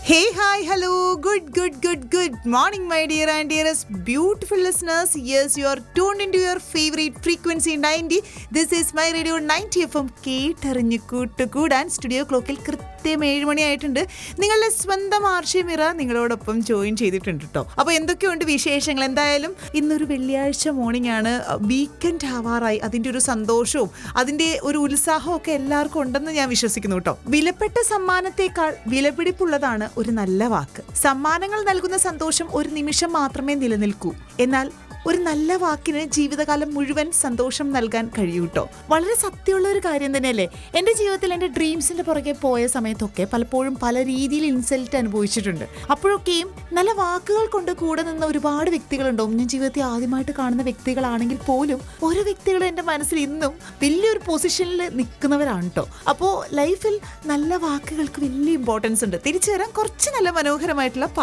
hey hi hello good good good good morning my dear and dearest beautiful listeners yes you are tune in to your favourite frequency ninety this is my radio ninety F M കേട്ടറിഞ്ഞ് കൂട്ടുകൂടാൻ studio ക്ലോക്കിൽ കൃത്യം ഏഴ് മണിയായിട്ടുണ്ട് നിങ്ങളുടെ സ്വന്തം ആർഷിമിറ നിങ്ങളോടൊപ്പം join ചെയ്തിട്ടുണ്ട് കേട്ടോ അപ്പോൾ എന്തൊക്കെയുണ്ട് വിശേഷങ്ങൾ എന്തായാലും ഇന്നൊരു വെള്ളിയാഴ്ച മോർണിംഗ് ആണ് വീക്കെൻഡ് ആവാറായി അതിൻ്റെ ഒരു സന്തോഷവും അതിൻ്റെ ഒരു ഉത്സാഹവും ഒക്കെ എല്ലാവർക്കും ഉണ്ടെന്ന് ഞാൻ വിശ്വസിക്കുന്നു കേട്ടോ വിലപ്പെട്ട സമ്മാനത്തെക്കാൾ വിലപിടിപ്പുള്ളതാണ് ഒരു നല്ല വാക്ക് സമ്മാനങ്ങൾ നൽകുന്ന സന്തോഷം ഒരു നിമിഷം മാത്രമേ നിലനിൽക്കൂ എന്നാൽ ഒരു നല്ല വാക്കിന് ജീവിതകാലം മുഴുവൻ സന്തോഷം നൽകാൻ കഴിയൂട്ടോ വളരെ സത്യമുള്ള ഒരു കാര്യം തന്നെയല്ലേ എൻ്റെ ജീവിതത്തിൽ എൻ്റെ ഡ്രീംസിൻ്റെ പുറകെ പോയ സമയത്തൊക്കെ പലപ്പോഴും പല രീതിയിൽ ഇൻസൾട്ട് അനുഭവിച്ചിട്ടുണ്ട് അപ്പോഴൊക്കെയും നല്ല വാക്കുകൾ കൊണ്ട് കൂടെ നിന്ന ഒരുപാട് വ്യക്തികളുണ്ടാവും ഞാൻ ജീവിതത്തിൽ ആദ്യമായിട്ട് കാണുന്ന വ്യക്തികളാണെങ്കിൽ പോലും ഓരോ വ്യക്തികളും എൻ്റെ മനസ്സിൽ ഇന്നും വലിയൊരു പൊസിഷനിൽ നിൽക്കുന്നവരാണ് കേട്ടോ അപ്പോൾ ലൈഫിൽ നല്ല വാക്കുകൾക്ക് വലിയ ഇമ്പോർട്ടൻസ് ഉണ്ട് തിരിച്ചു വരാൻ കുറച്ച് നല്ല മനോഹരമായിട്ടുള്ള